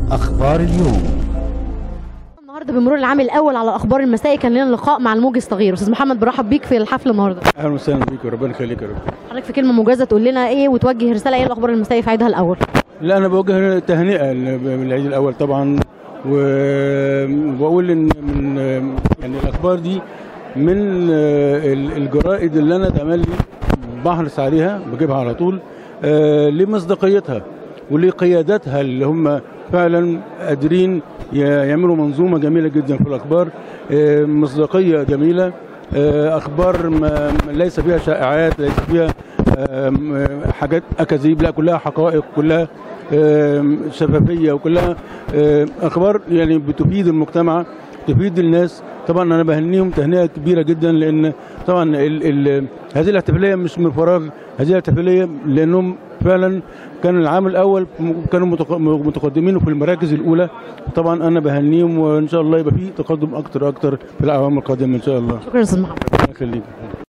أخبار اليوم النهارده بمرور العام الاول على اخبار المسائي كان لنا لقاء مع الموجي الصغير استاذ محمد برحب بيك في الحفل النهارده اهلا وسهلا بيك وربنا يخليك يا رب حضرتك في كلمه موجزه تقول لنا ايه وتوجه رساله ايه لاخبار المسائي في عيدها الاول لا انا بوجه تهنئه بالعيد الاول طبعا وبقول ان من يعني الاخبار دي من الجرائد اللي انا تملي بحرص عليها بجيبها على طول لمصداقيتها ولقيادتها اللي هم فعلا قادرين يعملوا منظومه جميله جدا في الاخبار مصداقيه جميله اخبار ما ليس فيها شائعات ليس فيها حاجات اكاذيب لا كلها حقائق كلها شفافيه وكلها اخبار يعني بتفيد المجتمع تفيد الناس طبعا انا بهنيهم تهنئه كبيره جدا لان طبعا ال ال هذه الاحتفاليه مش من فراغ هذه الاحتفاليه لانهم فعلا كان العام الاول كانوا متقدمين في المراكز الاولى طبعا انا بهنيهم وان شاء الله يبقى في تقدم اكتر اكتر في الاعوام القادمه ان شاء الله شكرا استاذ محمد الله يخليك